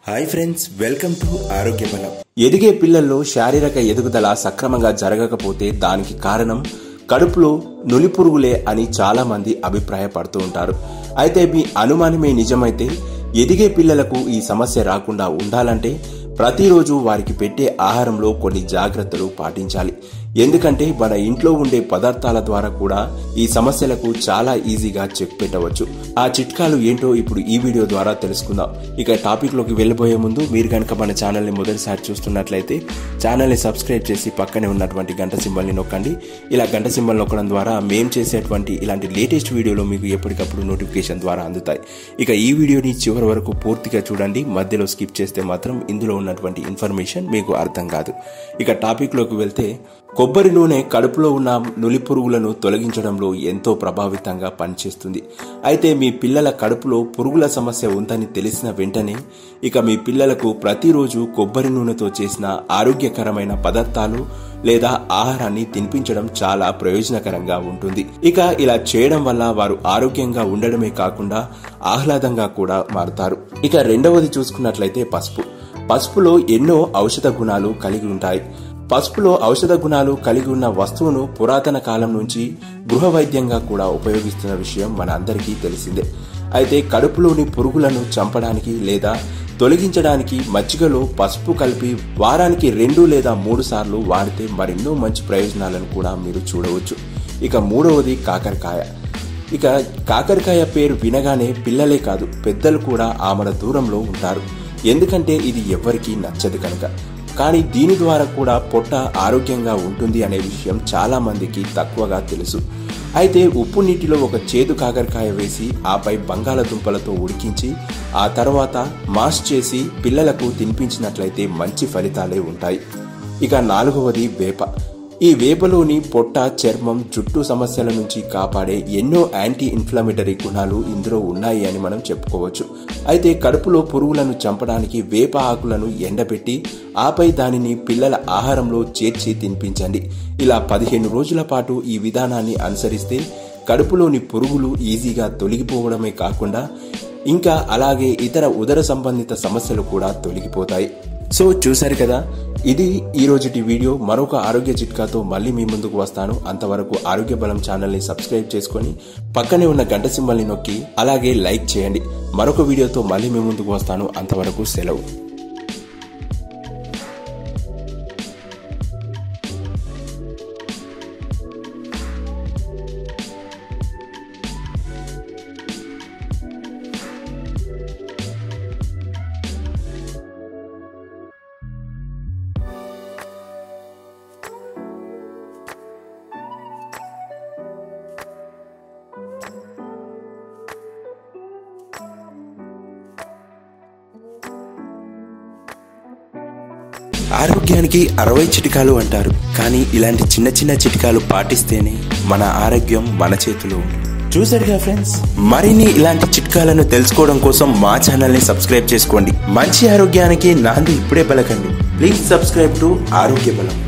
hi friends welcome to ఆరోగ్య బలం ఎదిగే పిల్లల్లో శారీరక ఎదుగుదల సక్రమంగా జరగకపోతే దానికి కారణం కడుపులో నులిపురుగులే అని చాలా మంది అభిప్రాయపడుతూ ఉంటారు అయితే మీ అనుమానమే నిజమైతే ఎదిగే పిల్లలకు ఈ సమస్య రాకుండా ఉండాలంటే ప్రతిరోజు వారికి పెట్టే ఆహారంలో కొన్ని జాగ్రత్తలు పాటించాలి ఎందుకంటే మన ఇంట్లో ఉండే పదార్థాల ద్వారా కూడా ఈ సమస్యలకు చాలా ఈజీగా చెక్ పెట్టవచ్చు ఆ చిట్కాలు ఏంటో ఇప్పుడు ఈ వీడియో ద్వారా తెలుసుకుందాం ఇక టాపిక్ లోకి వెళ్ళిపోయే ముందు మీరు కనుక మన ఛానల్ ని మొదటిసారి చూస్తున్నట్లయితే ఛానల్ ని సబ్స్క్రైబ్ చేసి పక్కనే ఉన్నటువంటి గంట సింబల్ ని నొక్కండి ఇలా గంట సింబల్ నొక్కడం ద్వారా మేం చేసేటువంటి ఇలాంటి లేటెస్ట్ వీడియోలు మీకు ఎప్పటికప్పుడు నోటిఫికేషన్ ద్వారా అందుతాయి ఇక ఈ వీడియోని చివరి వరకు పూర్తిగా చూడండి మధ్యలో స్కిప్ చేస్తే మాత్రం ఇందులో ఉన్నటువంటి ఇన్ఫర్మేషన్ మీకు అర్థం కాదు ఇక టాపిక్ లోకి వెళ్తే కొబ్బరి నూనె కడుపులో ఉన్న నులి పురుగులను తొలగించడంలో ఎంతో ప్రభావితంగా పనిచేస్తుంది అయితే మీ పిల్లల కడుపులో పురుగుల సమస్య ఉందని తెలిసిన వెంటనే ఇక మీ పిల్లలకు ప్రతిరోజు కొబ్బరి నూనెతో చేసిన ఆరోగ్యకరమైన పదార్థాలు లేదా ఆహారాన్ని తినిపించడం చాలా ప్రయోజనకరంగా ఉంటుంది ఇక ఇలా చేయడం వల్ల వారు ఆరోగ్యంగా ఉండడమే కాకుండా ఆహ్లాదంగా కూడా మారుతారు ఇక రెండవది చూసుకున్నట్లయితే పసుపు పసుపులో ఎన్నో ఔషధ గుణాలు కలిగి ఉంటాయి పసుపులో ఔషధ గుణాలు కలిగి ఉన్న వస్తువును పురాతన కాలం నుంచి గృహ వైద్యంగా కూడా ఉపయోగిస్తున్న విషయం మన అందరికీ తెలిసిందే అయితే కడుపులోని పురుగులను చంపడానికి లేదా తొలగించడానికి మజ్జిగలో పసుపు కలిపి వారానికి రెండు లేదా మూడు సార్లు వాడితే మరెన్నో మంచి ప్రయోజనాలను కూడా మీరు చూడవచ్చు ఇక మూడవది కాకరకాయ ఇక కాకరకాయ పేరు వినగానే పిల్లలే కాదు పెద్దలు కూడా ఆమెల దూరంలో ఉంటారు ఎందుకంటే ఇది ఎవ్వరికీ నచ్చదు కనుక కానీ దీని ద్వారా కూడా పొట్ట ఆరోగ్యంగా ఉంటుంది అనే విషయం చాలా మందికి తక్కువగా తెలుసు అయితే ఉప్పు నీటిలో ఒక చేదు కాకరకాయ వేసి ఆపై బంగాళదుంపలతో ఉడికించి ఆ తర్వాత మాష్ చేసి పిల్లలకు తినిపించినట్లయితే మంచి ఫలితాలే ఉంటాయి ఇక నాలుగవది వేప ఈ వేపలోని పొట్ట చర్మం జుట్టు సమస్యల నుంచి కాపాడే ఎన్నో యాంటీ ఇన్ఫ్లమేటరీ గుణాలు ఇందులో ఉన్నాయి అని మనం చెప్పుకోవచ్చు అయితే కడుపులో పురుగులను చంపడానికి వేప ఆకులను ఎండబెట్టి ఆపై దానిని పిల్లల ఆహారంలో చేర్చి తినిపించండి ఇలా పదిహేను రోజుల పాటు ఈ విధానాన్ని అనుసరిస్తే కడుపులోని పురుగులు ఈజీగా తొలగిపోవడమే కాకుండా ఇంకా అలాగే ఇతర ఉదర సంబంధిత సమస్యలు కూడా తొలగిపోతాయి సో చూశారు కదా ఇది ఈ రోజుటి వీడియో మరొక ఆరోగ్య చిట్కాతో మళ్ళీ మీ ముందుకు వస్తాను అంతవరకు ఆరోగ్య బలం ఛానల్ని సబ్స్క్రైబ్ చేసుకొని పక్కనే ఉన్న గంట సింబల్ని నొక్కి అలాగే లైక్ చేయండి మరొక వీడియోతో మళ్ళీ మీ ముందుకు వస్తాను అంతవరకు సెలవు ఆరోగ్యానికి అరవై చిట్కాలు అంటారు కానీ ఇలాంటి చిన్న చిన్న చిట్కాలు పాటిస్తేనే మన ఆరోగ్యం మన చేతిలో ఉంటుంది చూసారుగా ఫ్రెండ్స్ మరిన్ని ఇలాంటి చిట్కాలను తెలుసుకోవడం కోసం మా ఛానల్ ని సబ్స్క్రైబ్ చేసుకోండి మంచి ఆరోగ్యానికి నాంది ఇప్పుడే పలకండి ప్లీజ్ సబ్స్క్రైబ్ టు ఆరోగ్య బలం